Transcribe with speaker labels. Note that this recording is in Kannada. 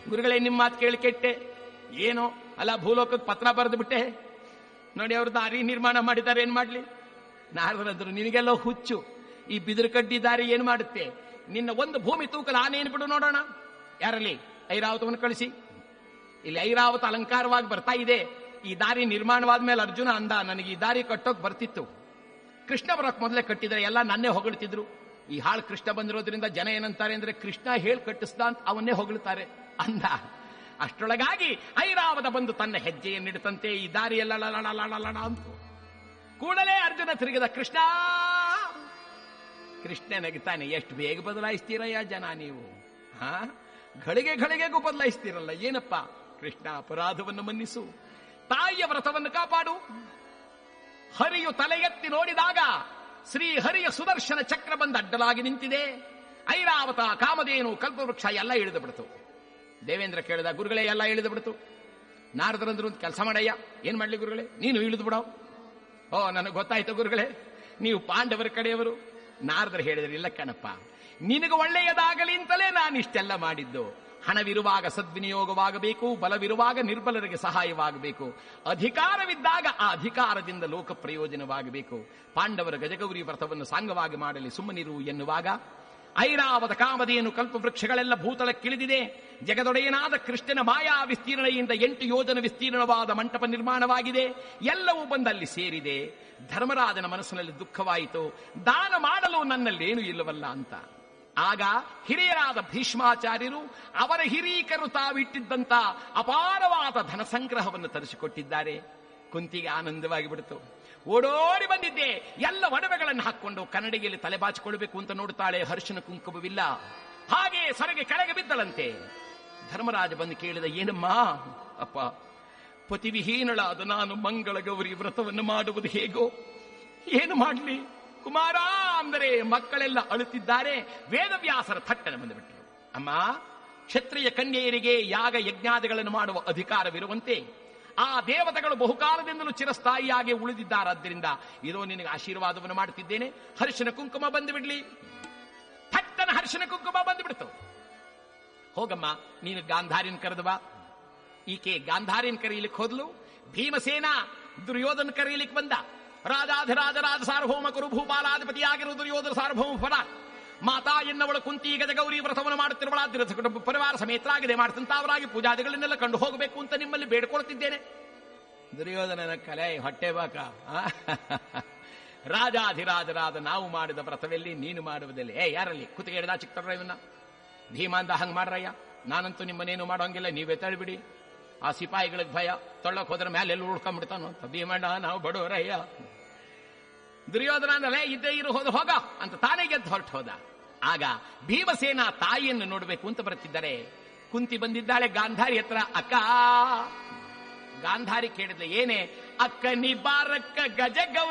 Speaker 1: ಗುರುಗಳೇ ನಿಮ್ಮ ಮಾತು ಕೇಳಿ ಕೆಟ್ಟೆ ಏನೋ ಅಲ್ಲ ಭೂಲೋಕಕ್ಕೆ ಪತ್ರ ಬರೆದು ಬಿಟ್ಟೆ ನೋಡಿ ಅವ್ರ ದಾರಿ ನಿರ್ಮಾಣ ಮಾಡಿದ್ದಾರೆ ಏನ್ ಮಾಡ್ಲಿ ನಾರದರಂದ್ರು ನಿನಗೆಲ್ಲ ಹುಚ್ಚು ಈ ಬಿದಿರು ಕಡ್ಡಿ ದಾರಿ ಏನ್ ಮಾಡುತ್ತೆ ನಿನ್ನ ಒಂದು ಭೂಮಿ ತೂಕಲ ಆನೇನು ಬಿಡು ನೋಡೋಣ ಯಾರಲ್ಲಿ ಐರಾವತವನ್ನು ಕಳಿಸಿ ಇಲ್ಲಿ ಐರಾವತ ಅಲಂಕಾರವಾಗಿ ಬರ್ತಾ ಇದೆ ಈ ದಾರಿ ನಿರ್ಮಾಣವಾದ ಮೇಲೆ ಅರ್ಜುನ ಅಂದ ನನಗೆ ಈ ದಾರಿ ಕಟ್ಟೋಕ್ ಬರ್ತಿತ್ತು ಕೃಷ್ಣ ಬರೋಕ್ ಮೊದಲೇ ಕಟ್ಟಿದ್ರೆ ಎಲ್ಲ ನನ್ನೇ ಹೊಗಳ್ತಿದ್ರು ಈ ಹಾಳು ಕೃಷ್ಣ ಬಂದಿರೋದ್ರಿಂದ ಜನ ಏನಂತಾರೆ ಅಂದ್ರೆ ಕೃಷ್ಣ ಹೇಳ್ ಕಟ್ಟಿಸ್ದ ಅಂತ ಅವನ್ನೇ ಹೊಗಳ್ತಾರೆ ಅಂದ ಅಷ್ಟರೊಳಗಾಗಿ ಐರಾವತ ಬಂದು ತನ್ನ ಹೆಜ್ಜೆಯನ್ನಿಡುತ್ತಂತೆ ಈ ದಾರಿಯೆಲ್ಲ ಲಳ ಅಂತ ಕೂಡಲೇ ಅರ್ಜುನ ತಿರುಗಿದ ಕೃಷ್ಣ ಕೃಷ್ಣ ನಗಿತಾನೆ ಎಷ್ಟು ಬೇಗ ಬದಲಾಯಿಸ್ತೀರಯ್ಯ ಜನ ನೀವು ಹಾ ಘಳಿಗೆ ಘಳಿಗೆಗೂ ಬದಲಾಯಿಸ್ತೀರಲ್ಲ ಏನಪ್ಪ ಕೃಷ್ಣ ಅಪರಾಧವನ್ನು ಮನ್ನಿಸು ತಾಯಿಯ ವ್ರತವನ್ನು ಕಾಪಾಡು ಹರಿಯು ತಲೆ ಎತ್ತಿ ನೋಡಿದಾಗ ಶ್ರೀ ಹರಿಯ ಸುದರ್ಶನ ಚಕ್ರ ಬಂದು ಅಡ್ಡಲಾಗಿ ನಿಂತಿದೆ ಐರಾವತ ಕಾಮಧೇನು ಕಲ್ಪವೃಕ್ಷ ಎಲ್ಲ ಇಳಿದು ಬಿಡ್ತು ದೇವೇಂದ್ರ ಕೇಳಿದ ಗುರುಗಳೇ ಎಲ್ಲ ಇಳಿದು ಬಿಡ್ತು ನಾರದರಂದ್ರು ಒಂದು ಕೆಲಸ ಮಾಡಯ್ಯ ಏನ್ ಮಾಡ್ಲಿ ಗುರುಗಳೇ ನೀನು ಇಳಿದು ಬಿಡೋ ಓ ನನಗೆ ಗೊತ್ತಾಯ್ತು ಗುರುಗಳೇ ನೀವು ಪಾಂಡವರ ಕಡೆಯವರು ನಾರದರು ಹೇಳಿದ್ರೆ ಇಲ್ಲ ಕಣಪ್ಪ ನಿನಗೆ ಒಳ್ಳೆಯದಾಗಲಿ ಅಂತಲೇ ನಾನು ಇಷ್ಟೆಲ್ಲ ಮಾಡಿದ್ದು ಹಣವಿರುವಾಗ ಸದ್ವಿನಿಯೋಗವಾಗಬೇಕು ಬಲವಿರುವಾಗ ನಿರ್ಬಲರಿಗೆ ಸಹಾಯವಾಗಬೇಕು ಅಧಿಕಾರವಿದ್ದಾಗ ಆ ಅಧಿಕಾರದಿಂದ ಲೋಕ ಪ್ರಯೋಜನವಾಗಬೇಕು ಪಾಂಡವರ ಗಜಗೌರಿ ವ್ರತವನ್ನು ಸಾಂಗವಾಗಿ ಮಾಡಲಿ ಸುಮ್ಮನಿರು ಎನ್ನುವಾಗ ಐರಾವತ ಕಾಮಧೇನು ಕಲ್ಪವೃಕ್ಷಗಳೆಲ್ಲ ಭೂತಲಕ್ಕಿಳಿದಿದೆ ಜಗದೊಡೆಯನಾದ ಕೃಷ್ಣನ ಮಾಯಾ ವಿಸ್ತೀರ್ಣೆಯಿಂದ ಎಂಟು ಯೋಜನ ವಿಸ್ತೀರ್ಣವಾದ ಮಂಟಪ ನಿರ್ಮಾಣವಾಗಿದೆ ಎಲ್ಲವೂ ಬಂದಲ್ಲಿ ಸೇರಿದೆ ಧರ್ಮರಾಜನ ಮನಸ್ಸಿನಲ್ಲಿ ದುಃಖವಾಯಿತು ದಾನ ಮಾಡಲು ನನ್ನಲ್ಲೇನು ಇಲ್ಲವಲ್ಲ ಅಂತ ಆಗ ಹಿರಿಯರಾದ ಭೀಷ್ಮಾಚಾರ್ಯರು ಅವರ ಹಿರೀಕರು ತಾವಿಟ್ಟಿದ್ದಂತ ಅಪಾರವಾದ ಧನ ಸಂಗ್ರಹವನ್ನು ತರಿಸಿಕೊಟ್ಟಿದ್ದಾರೆ ಕುಂತಿಗೆ ಆನಂದವಾಗಿ ಬಿಡ್ತು ಓಡೋಡಿ ಬಂದಿದ್ದೆ ಎಲ್ಲ ಒಡವೆಗಳನ್ನು ಹಾಕೊಂಡು ಕನ್ನಡಿಗೆಯಲ್ಲಿ ತಲೆ ಬಾಚಿಕೊಳ್ಬೇಕು ಅಂತ ನೋಡ್ತಾಳೆ ಹರ್ಷನ ಕುಂಕುಮವಿಲ್ಲ ಹಾಗೆ ಸೊರಗೆ ಕೆಳಗೆ ಬಿದ್ದಳಂತೆ ಧರ್ಮರಾಜ ಬಂದು ಕೇಳಿದ ಏನಮ್ಮ ಅಪ್ಪ ಪತಿವಿಹೀನಳಾದ ನಾನು ಮಂಗಳ ಗೌರಿ ವ್ರತವನ್ನು ಮಾಡುವುದು ಹೇಗೋ ಏನು ಮಾಡಲಿ ಕುಮಾರ ಅಂದರೆ ಮಕ್ಕಳೆಲ್ಲ ಅಳುತ್ತಿದ್ದಾರೆ ವೇದವ್ಯಾಸರ ಥಟ್ಟನೆ ಬಂದುಬಿಟ್ಟರು ಅಮ್ಮ ಕ್ಷತ್ರಿಯ ಕನ್ಯೆಯರಿಗೆ ಯಾಗ ಯಜ್ಞಾದಿಗಳನ್ನು ಮಾಡುವ ಅಧಿಕಾರವಿರುವಂತೆ ಆ ದೇವತೆಗಳು ಬಹುಕಾಲದಿಂದಲೂ ಚಿರಸ್ಥಾಯಿಯಾಗಿ ಉಳಿದಿದ್ದಾರಾದ್ದರಿಂದ ಇದೋ ನಿನಗೆ ಆಶೀರ್ವಾದವನ್ನು ಮಾಡುತ್ತಿದ್ದೇನೆ ಹರ್ಷನ ಕುಂಕುಮ ಬಂದು ಬಿಡ್ಲಿ ಥಟ್ಟನ ಹರ್ಷನ ಕುಂಕುಮ ಬಂದು ಬಿಡ್ತು ಹೋಗಮ್ಮ ನೀನು ಗಾಂಧಾರಿನ ಕರೆದು ಬಾ ಈಕೆ ಗಾಂಧಾರಿನ ಕರೀಲಿಕ್ಕೆ ಹೋದ್ಲು ಭೀಮಸೇನ ದುರ್ಯೋಧನ ಕರೀಲಿಕ್ಕೆ ಬಂದ ರಾಜಾಧಿರಾಜ ರಾಜ ಸಾರ್ವಭೌಮ ಕುರು ಭೂಪಾಲಾಧಿಪತಿಯಾಗಿರುವ ದುರ್ಯೋಧನ ಸಾರ್ವಭೌಮ ಫಲ ಮಾತಾ ಎನ್ನವಳು ಕುಂತಿ ಗಜಗೌರಿ ವ್ರತವನ್ನು ಮಾಡುತ್ತಿರುವಳಾದಿರ ಕುಟುಂಬ ಪರಿವಾರ ಸಮೇತರಾಗಿದೆ ಮಾಡ್ತಂತಾವರಾಗಿ ಪೂಜಾದಿಗಳನ್ನೆಲ್ಲ ಕಂಡು ಹೋಗಬೇಕು ಅಂತ ನಿಮ್ಮಲ್ಲಿ ಬೇಡ್ಕೊಳ್ತಿದ್ದೇನೆ ದುರ್ಯೋಧನನ ಕಲೆ ಹೊಟ್ಟೆ ಬಾಕ ಆ? ರಾಜಾಧಿರಾಜರಾದ ನಾವು ಮಾಡಿದ ವ್ರತವೆಲ್ಲಿ ನೀನು ಮಾಡುವುದಲ್ಲಿ ಏ ಯಾರಲ್ಲಿ ಕುತ್ತಿಗೆ ಹಿಡ್ದ ಚಿಕ್ಕ ಇವನ್ನ ಭೀಮಾಂದ ಹಂಗ್ ಮಾಡ್ರಯ್ಯ ನಾನಂತೂ ನಿಮ್ಮನೇನು ಮಾಡೋಂಗಿಲ್ಲ ನೀವೇ ತಳ್ಬಿಡಿ ಆ ಸಿಪಾಯಿಗಳಿಗೆ ಭಯ ತೊಳ್ಳಕ್ ಹೋದ್ರ ಮೇಲೆ ಎಲ್ಲಿ ಉಳ್ಕೊಂಡ್ಬಿಡ್ತಾನೋ ಅಂತ ಭೀಮಣ್ಣ ನಾವು ಬಡವರಯ್ಯ ದುರ್ಯೋಧನ ಅಂದ್ರೆ ಇದ್ದೇ ಇರು ಹೋದ ಹೋಗ ಅಂತ ತಾನೇ ಗೆದ್ದು ಹೊರಟು ಹೋದ ಆಗ ಭೀಮಸೇನ ತಾಯಿಯನ್ನು ನೋಡಬೇಕು ಅಂತ ಬರುತ್ತಿದ್ದಾರೆ ಕುಂತಿ ಬಂದಿದ್ದಾಳೆ ಗಾಂಧಾರಿ ಹತ್ರ ಅಕ್ಕ ಗಾಂಧಾರಿ ಕೇಳಿದ್ಲೆ ಏನೇ ಅಕ್ಕ ನಿ ಬಾರಕ್ಕ ಗಜ